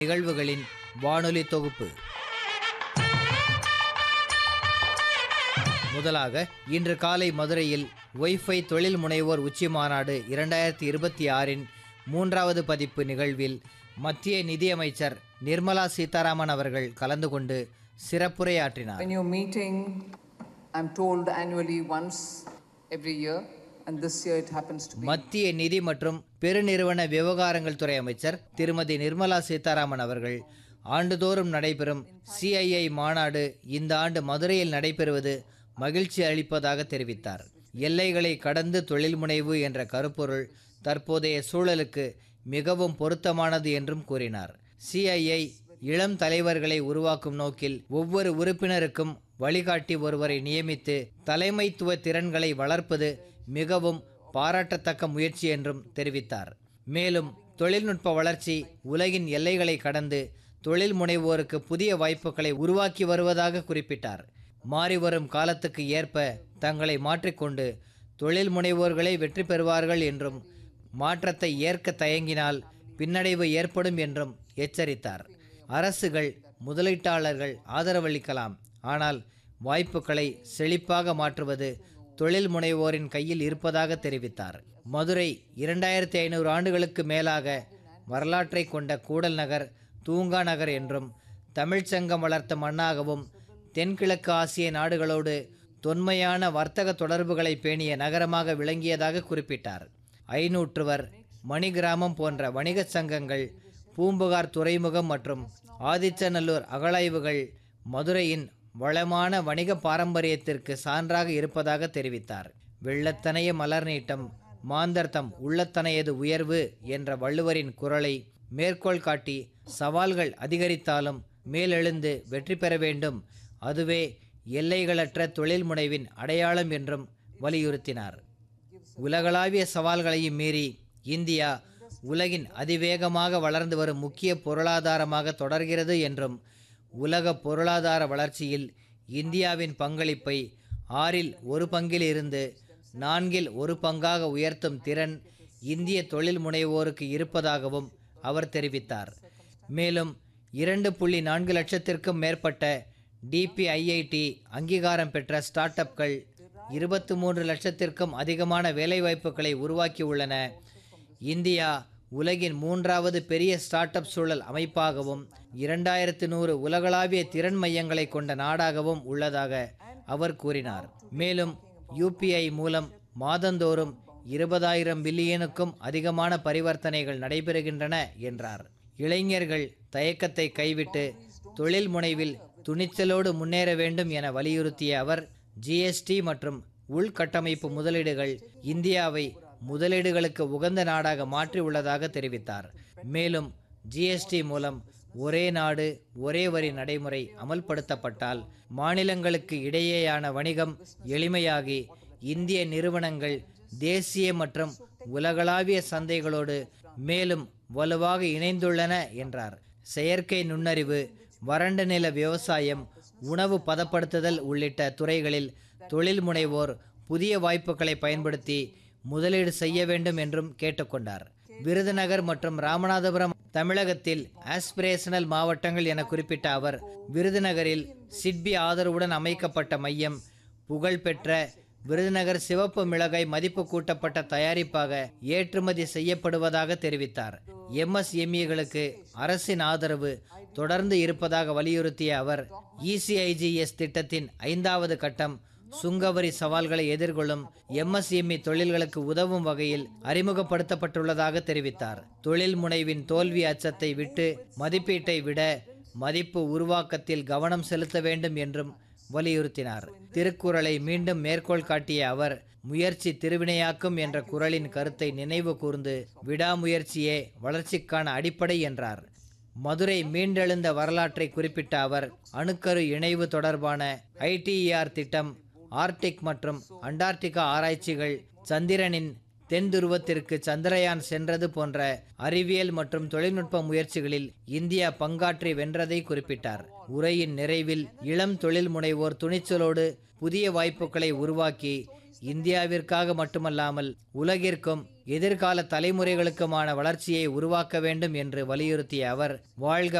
நிகழ்வுகளின் வானொலி தொகுப்பு முதலாக இன்று காலை மதுரையில் ஒய்ஃபை தொழில் முனைவோர் உச்சி மாநாடு இரண்டாயிரத்தி இருபத்தி ஆறின் மூன்றாவது பதிப்பு நிகழ்வில் மத்திய நிதியமைச்சர் நிர்மலா சீதாராமன் அவர்கள் கலந்து கொண்டு சிறப்புரையாற்றினார் When you're meeting, I'm told annually once every year, and this year it happens to be. மத்திய நிதி மற்றும் பெருநிறுவன விவகாரங்கள் துறை அமைச்சர் திருமதி நிர்மலா சீதாராமன் அவர்கள் ஆண்டுதோறும் நடைபெறும் சிஐஐ மாநாடு இந்த ஆண்டு மதுரையில் நடைபெறுவது மகிழ்ச்சி அளிப்பதாக தெரிவித்தார் எல்லைகளை கடந்து தொழில் முனைவு என்ற கருப்பொருள் தற்போதைய சூழலுக்கு மிகவும் பொருத்தமானது என்றும் கூறினார் சிஐஐ இளம் தலைவர்களை உருவாக்கும் நோக்கில் ஒவ்வொரு உறுப்பினருக்கும் வழிகாட்டி ஒருவரை நியமித்து தலைமைத்துவ திறன்களை வளர்ப்பது மிகவும் பாராட்டத்தக்க முயற்சி என்றும் தெரிவித்தார் மேலும் தொழில்நுட்ப வளர்ச்சி உலகின் எல்லைகளை கடந்து தொழில் முனைவோருக்கு புதிய வாய்ப்புகளை உருவாக்கி வருவதாக குறிப்பிட்டார் மாறிவரும் காலத்துக்கு ஏற்ப தங்களை மாற்றிக்கொண்டு தொழில் முனைவோர்களே வெற்றி பெறுவார்கள் என்றும் மாற்றத்தை ஏற்க தயங்கினால் பின்னடைவு ஏற்படும் என்றும் எச்சரித்தார் அரசுகள் முதலீட்டாளர்கள் ஆதரவளிக்கலாம் ஆனால் வாய்ப்புகளை செழிப்பாக மாற்றுவது தொழில் முனைவோரின் கையில் இருப்பதாக தெரிவித்தார் மதுரை இரண்டாயிரத்தி ஐநூறு ஆண்டுகளுக்கு மேலாக வரலாற்றை கொண்ட கூடல் நகர் தூங்கா நகர் என்றும் தமிழ்ச்சங்கம் வளர்த்த மண்ணாகவும் தென்கிழக்கு ஆசிய நாடுகளோடு தொன்மையான வர்த்தக தொடர்புகளை பேணிய நகரமாக விளங்கியதாக குறிப்பிட்டார் ஐநூற்றுவர் மணிகிராமம் போன்ற வணிகச் சங்கங்கள் பூம்புகார் துறைமுகம் மற்றும் ஆதிச்சநல்லூர் அகழாய்வுகள் மதுரையின் வளமான வணிக பாரம்பரியத்திற்கு சான்றாக இருப்பதாக தெரிவித்தார் வெள்ளத்தனைய மலர் நீட்டம் மாந்தர்த்தம் உள்ளத்தனையது உயர்வு என்ற வள்ளுவரின் குரலை மேற்கோள் காட்டி சவால்கள் அதிகரித்தாலும் மேலெழுந்து வெற்றி பெற வேண்டும் அதுவே எல்லைகளற்ற தொழில் முனைவின் அடையாளம் என்றும் வலியுறுத்தினார் உலகளாவிய சவால்களையும் மீறி இந்தியா உலகின் அதிவேகமாக வளர்ந்து வரும் முக்கிய பொருளாதாரமாக தொடர்கிறது என்றும் உலக பொருளாதார வளர்ச்சியில் இந்தியாவின் பங்களிப்பை ஆறில் ஒரு பங்கில் இருந்து நான்கில் ஒரு பங்காக உயர்த்தும் திறன் இந்திய தொழில் முனைவோருக்கு இருப்பதாகவும் அவர் தெரிவித்தார் மேலும் இரண்டு புள்ளி நான்கு லட்சத்திற்கும் மேற்பட்ட டிபிஐஐடி அங்கீகாரம் பெற்ற ஸ்டார்ட் அப்கள் இருபத்து மூன்று லட்சத்திற்கும் அதிகமான வேலைவாய்ப்புகளை உருவாக்கியுள்ளன இந்தியா உலகின் மூன்றாவது பெரிய ஸ்டார்ட் அப் சூழல் அமைப்பாகவும் இரண்டாயிரத்து நூறு உலகளாவிய திறன் மையங்களை கொண்ட நாடாகவும் உள்ளதாக அவர் கூறினார் மேலும் யூபிஐ மூலம் மாதந்தோறும் இருபதாயிரம் பில்லியனுக்கும் அதிகமான பரிவர்த்தனைகள் நடைபெறுகின்றன என்றார் இளைஞர்கள் தயக்கத்தை கைவிட்டு தொழில் முனைவில் துணிச்சலோடு முன்னேற வேண்டும் என வலியுறுத்திய அவர் ஜிஎஸ்டி மற்றும் உள்கட்டமைப்பு முதலீடுகள் இந்தியாவை முதலீடுகளுக்கு உகந்த நாடாக மாற்றியுள்ளதாக தெரிவித்தார் மேலும் ஜிஎஸ்டி மூலம் ஒரே நாடு ஒரே வரி நடைமுறை அமல்படுத்தப்பட்டால் மாநிலங்களுக்கு இடையேயான வணிகம் எளிமையாகி இந்திய நிறுவனங்கள் தேசிய மற்றும் உலகளாவிய சந்தைகளோடு மேலும் வலுவாக இணைந்துள்ளன என்றார் செயற்கை நுண்ணறிவு வறண்ட நில விவசாயம் உணவு பதப்படுத்துதல் உள்ளிட்ட துறைகளில் தொழில் முனைவோர் புதிய வாய்ப்புகளை பயன்படுத்தி முதலீடு செய்ய வேண்டும் என்றும் கேட்டுக்கொண்டார் விருதுநகர் மற்றும் ராமநாதபுரம் தமிழகத்தில் ஆஸ்பிரேஷனல் மாவட்டங்கள் என குறிப்பிட்ட அவர் விருதுநகரில் சிட்பி ஆதரவுடன் அமைக்கப்பட்ட மையம் புகழ்பெற்ற விருதுநகர் சிவப்பு மிளகாய் மதிப்பு கூட்டப்பட்ட தயாரிப்பாக ஏற்றுமதி செய்யப்படுவதாக தெரிவித்தார் எம்எஸ்எம்இகளுக்கு அரசின் ஆதரவு தொடர்ந்து இருப்பதாக வலியுறுத்திய அவர் இசிஐஜிஎஸ் திட்டத்தின் ஐந்தாவது கட்டம் சுங்கவரி சவால்களை எதிர்கொள்ளும் எம்எஸ்எம்இ தொழில்களுக்கு உதவும் வகையில் அறிமுகப்படுத்தப்பட்டுள்ளதாக தெரிவித்தார் தொழில் முனைவின் தோல்வி அச்சத்தை விட்டு மதிப்பீட்டை விட மதிப்பு உருவாக்கத்தில் கவனம் செலுத்த வேண்டும் என்றும் வலியுறுத்தினார் திருக்குறளை மீண்டும் மேற்கோள் காட்டிய அவர் முயற்சி திருவினையாக்கும் என்ற குறளின் கருத்தை நினைவு கூர்ந்து விடாமுயற்சியே வளர்ச்சிக்கான அடிப்படை என்றார் மதுரை மீண்டெழுந்த வரலாற்றை குறிப்பிட்ட அவர் அணுக்கரு இணைவு தொடர்பான ஐடிஇஆர் திட்டம் ஆர்டிக் மற்றும் அண்டார்டிகா ஆராய்ச்சிகள் சந்திரனின் தென் துருவத்திற்கு சந்திரயான் சென்றது போன்ற அறிவியல் மற்றும் தொழில்நுட்ப முயற்சிகளில் இந்தியா பங்காற்றி வென்றதை குறிப்பிட்டார் உரையின் நிறைவில் இளம் தொழில் முனைவோர் துணிச்சலோடு புதிய வாய்ப்புகளை உருவாக்கி இந்தியாவிற்காக மட்டுமல்லாமல் உலகிற்கும் எதிர்கால தலைமுறைகளுக்குமான வளர்ச்சியை உருவாக்க வேண்டும் என்று வலியுறுத்திய அவர் வாழ்க